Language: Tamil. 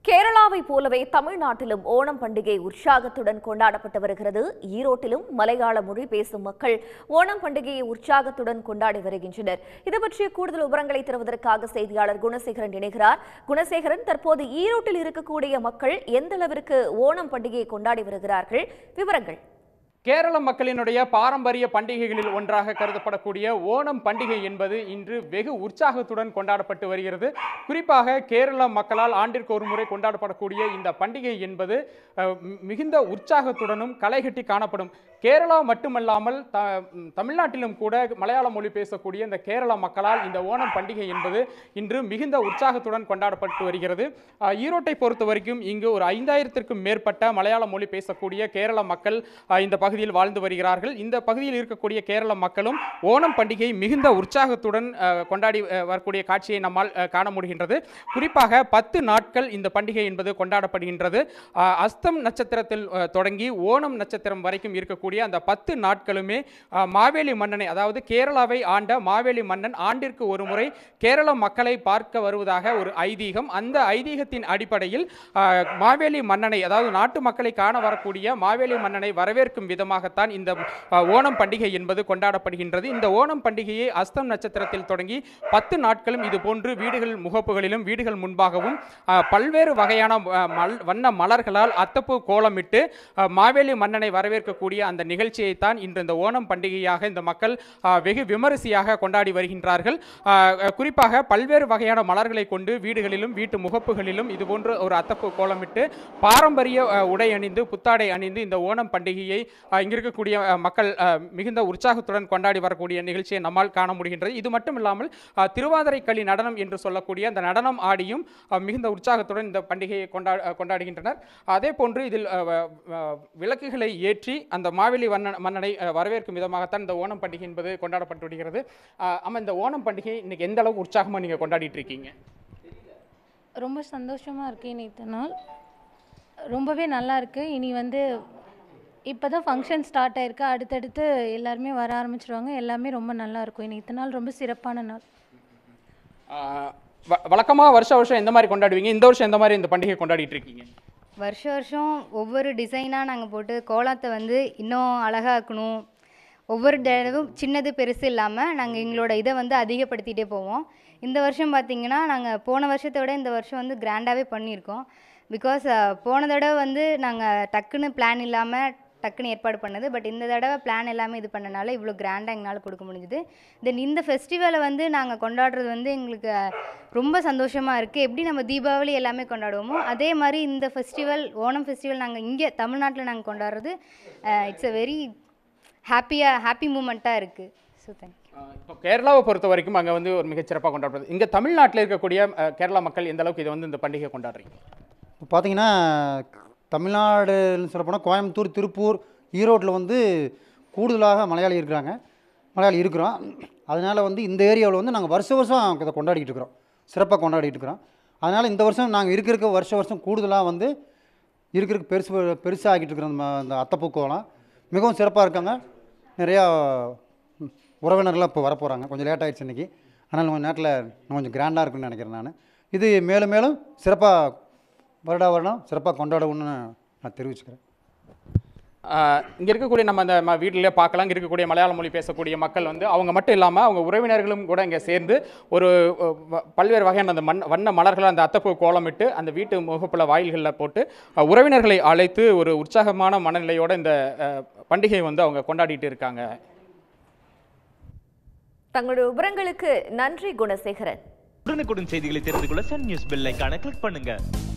கேரளாவை போலவே தமிழ்நாட்டிலும் ஓணம் பண்டிகை உற்சாகத்துடன் கொண்டாடப்பட்டு வருகிறது ஈரோட்டிலும் மலையாள மொழி பேசும் மக்கள் ஓணம் பண்டிகையை உற்சாகத்துடன் கொண்டாடி வருகின்றனர் இது பற்றிய கூடுதல் விவரங்களை தருவதற்காக செய்தியாளர் குணசேகரன் இணைகிறார் குணசேகரன் தற்போது ஈரோட்டில் இருக்கக்கூடிய மக்கள் எந்த அளவிற்கு ஓணம் பண்டிகையை கொண்டாடி வருகிறார்கள் விவரங்கள் கேரள மக்களினுடைய பாரம்பரிய பண்டிகைகளில் ஒன்றாக கருதப்படக்கூடிய ஓணம் பண்டிகை என்பது இன்று வெகு உற்சாகத்துடன் கொண்டாடப்பட்டு வருகிறது குறிப்பாக கேரள மக்களால் ஆண்டிற்கு ஒரு முறை கொண்டாடப்படக்கூடிய இந்த பண்டிகை என்பது அஹ், மி- மிகுந்த உற்சாகத்துடனும் களைகட்டி காணப்படும் கேரளா மட்டுமல்லாமல் த ம், தமிழ்நாட்டிலும் கூட மலையாள மொழி பேசக்கூடிய இந்த கேரள மக்களால் இந்த ஓணம் பண்டிகை என்பது இன்று மிகுந்த உற்சாகத்துடன் கொண்டாடப்பட்டு வருகிறது அஹ், ஈரோட்டை பொறுத்த வரைக்கும் இங்கு ஒரு ஐந்தாயிரத்திற்கும் மேற்பட்ட மலையாள மொழி பேசக்கூடிய கேரள மக்கள் அஹ், இந்த பகுதியில் வாழ்ந்து வருகிறார்கள் இந்த பகுதியில் இருக்கக்கூடிய கேரள மக்களும் ஓணம் பண்டிகை மிகுந்த உற்சாகத்துடன் அஹ், கொண்டாடி அஹ், வரக்கூடிய காட்சியை நம்மால் அஹ், காண முடிகின்றது குறிப்பாக பத்து நாட்கள் இந்த பண்டிகை என்பது கொண்டாடப்படுகின்றது அஹ், அஸ்தம் நட்சத்திரத்தில் அஹ், தொடங்கி ஓணம் நட்சத்திரம் வரைக்கும் இருக்கக்கூடிய அந்த பத்து நாட்களுமே அஹ், மாவேலி மன்னனை அதாவது கேரளாவை ஆண்ட மாவேலி மன்னன் ஆண்டிற்கு ஒரு முறை கேரள மக்களை பார்க்க வருவதாக ஒரு ஐதீகம் அந்த ஐதீகத்தின் அடிப்படையில் அஹ், மாவேலி மன்னனை அதாவது நாட்டு மக்களை காண வரக்கூடிய மாவேலி மன்னனை வரவேற்கும் விதமாகத்தான் இந்த அஹ், ஓணம் பண்டிகை என்பது கொண்டாடப்படுகின்றது இந்த ஓணம் பண்டிகையை அஸ்தம் நட்சத்திரத்தில் தொடங்கி பத்து நாட்களும் இது போன்று வீடுகள் முகப்புகளிலும் வீடுகள் முன்பாகவும் அஹ், பல்வேறு வகையான அஹ், மல் வண்ண மலர்களால் அத்தப்பூ கோலமிட்டு அஹ், மாவேலி மன்னனை வரவேற்கக்கூடிய அந்த நிகழ்ச்சியை தான் இன்று இந்த ஓணம் பண்டிகையாக இந்த மக்கள் அஹ், வெகு விமரிசையாக கொண்டாடி வருகின்றார்கள் அஹ், அஹ், குறிப்பாக பல்வேறு வகையான மலர்களை கொண்டு வீடுகளிலும் வீட்டு முகப்புகளிலும் இதுபோன்று ஒரு அத்தப்பூ கோலமிட்டு பாரம்பரிய அஹ், உடை அணிந்து புத்தாடை அணிந்து இந்த ஓணம் பண்டிகையை அஹ், இங்க இருக்கக்கூடிய அஹ், மக்கள் அஹ், மிகுந்த உற்சாகத்துடன் கொண்டாடி வரக்கூடிய நிகழ்ச்சியை நம்மால் காண முடிகின்றது இது மட்டும் இல்லாமல் அஹ், திருவாதிரை களி நடனம் என்று சொல்லக்கூடிய அந்த நடனம் ஆடியும் அஹ், மிகுந்த உற்சாகத்துடன் இந்த பண்டிகையை கொண்டா அஹ், கொண்டாடுகின்றனர் அதே போன்று இதில் அஹ், வ- வ- விளக்குகளை ஏற்றி அந்த மாவேலி வண்ண மன்னனை அஹ், வரவேற்கும் விதமாகத்தான் இந்த ஓணம் பண்டிகை என்பது கொண்டாடப்பட்டு வருகிறது அஹ், ஆமா இந்த ஓணம் பண்டிகை இன்னைக்கு எந்த அளவுக்கு உற்சாகமா நீங்க கொண்டாடிட்டு இருக்கீங்க ரொம்ப சந்தோஷமாக இருக்கு நேற்று நாள் ரொம்பவே நல்லா இருக்கு இனி வந்து இப்போ தான் ஃபங்க்ஷன் ஸ்டார்ட் ஆயிருக்கு அடுத்தடுத்து எல்லாருமே வர ஆரம்பிச்சிருவாங்க எல்லாமே ரொம்ப நல்லா இருக்கும் நேற்று நாள் ரொம்ப சிறப்பான நாள் அஹ், வ- வழக்கமா வருஷ வருஷம் எந்த மாதிரி கொண்டாடுவீங்க இந்த வருஷம் எந்த மாதிரி இந்த பண்டிகை கொண்டாடிட்டு இருக்கீங்க வருஷ வருஷம் ஒவ்வொரு டிசைனாக நாங்கள் போட்டு கோலத்தை வந்து இன்னும் அழகாக்கணும் ஒவ்வொரு தடவும் சின்னது பெருசு இல்லாமல் நாங்கள் எங்களோட இதை வந்து அதிகப்படுத்திகிட்டே போவோம் இந்த வருஷம் பார்த்திங்கன்னா நாங்கள் போன வருஷத்தை விட இந்த வருஷம் வந்து கிராண்டாகவே பண்ணியிருக்கோம் பிகாஸ் போன தடவை வந்து நாங்கள் டக்குன்னு பிளான் இல்லாமல் டக்குன்னு ஏற்பாடு பண்ணது பட் இந்த தடவை பிளான் எல்லாமே இது பண்ணனால இவ்வளோ கிராண்டாக எங்களால் கொடுக்க முடிஞ்சுது தென் இந்த ஃபெஸ்டிவலை வந்து நாங்கள் கொண்டாடுறது வந்து எங்களுக்கு அஹ், ரொம்ப சந்தோஷமாக இருக்குது எப்படி நம்ம தீபாவளி எல்லாமே கொண்டாடுவோமோ அதே மாதிரி இந்த ஃபெஸ்டிவல் ஓணம் ஃபெஸ்டிவல் நாங்கள் இங்கே தமிழ்நாட்டில் நாங்கள் கொண்டாடுறது இட்ஸ் அ வெரி ஹாப்பியாக ஹாப்பி மூமெண்ட்டாக இருக்குது ஸோ தேங்க் அஹ் இப்போ கேரளாவை பொறுத்த வரைக்கும் அங்கே வந்து ஒரு மிகச்சிறப்பாக கொண்டாடுறது இங்கே தமிழ்நாட்டில் இருக்கக்கூடிய அஹ், கேரளா மக்கள் எந்த அளவுக்கு இதை வந்து இந்த பண்டிகை கொண்டாடுறீங்க இப்போ பார்த்தீங்கன்னா தமிழ்நாடுன்னு சொல்லப்போனால் கோயம்புத்தூர் திருப்பூர் ஈரோட்டில் வந்து கூடுதலாக மலையாளி இருக்கிறாங்க மலையாளி இருக்கிறோம் அதனால் வந்து இந்த ஏரியாவில் வந்து நாங்கள் வருஷ வருஷம் இதை கொண்டாடிட்டு இருக்கிறோம் சிறப்பாக கொண்டாடிட்டு இருக்கிறோம் அதனால் இந்த வருஷம் நாங்கள் இருக்க இருக்க வருஷ வருஷம் கூடுதலாக வந்து இருக்கிறதுக்கு பெருசு பெருசாகிட்டு இருக்கிற அந்த ம- அந்த அத்தப்பூக்கோலாம் மிகவும் சிறப்பாக இருக்காங்க நிறையா ம், உறவினர்கள்லாம் இப்போ வரப்போகிறாங்க கொஞ்சம் லேட் ஆயிடுச்சு இன்றைக்கி ஆனால் கொஞ்சம் நேரத்தில் இன்னும் கொஞ்சம் கிராண்டாக இருக்குன்னு நினைக்கிறேன் நான் இது மேலும் மேலும் சிறப்பாக வருடா வருடம் சிறப்பாக கொண்டாடுவோம்னு நான் தெரிவிச்சுக்கிறேன் இங்கே இருக்கக்கூடிய நம்ம அந்த ம- வீட்டிலே பார்க்கலாம் இங்க இருக்கக்கூடிய மலையாள மொழி பேசக்கூடிய மக்கள் வந்து அவங்க மட்டும் இல்லாமல் அவங்க உறவினர்களும் கூட இங்கே சேர்ந்து ஒரு அஹ், வ- பல்வேறு வகையான அந்த மண் வண்ண மலர்களை அந்த அத்தப்பூ கோலமிட்டு அந்த வீட்டு முகப்புல வாயில்களில் போட்டு அஹ், உறவினர்களை அழைத்து ஒரு உற்சாகமான மனநிலையோட இந்த அஹ், பண்டிகையை வந்து அவங்க கொண்டாடிட்டு இருக்காங்க தங்களுடைய விவரங்களுக்கு நன்றி குணசேகரன் உடனுக்குடன் செய்திகளை தெரிந்து கொள்ள சன் நியூஸ் பெல் ஐகானை கிளிக் பண்ணுங்க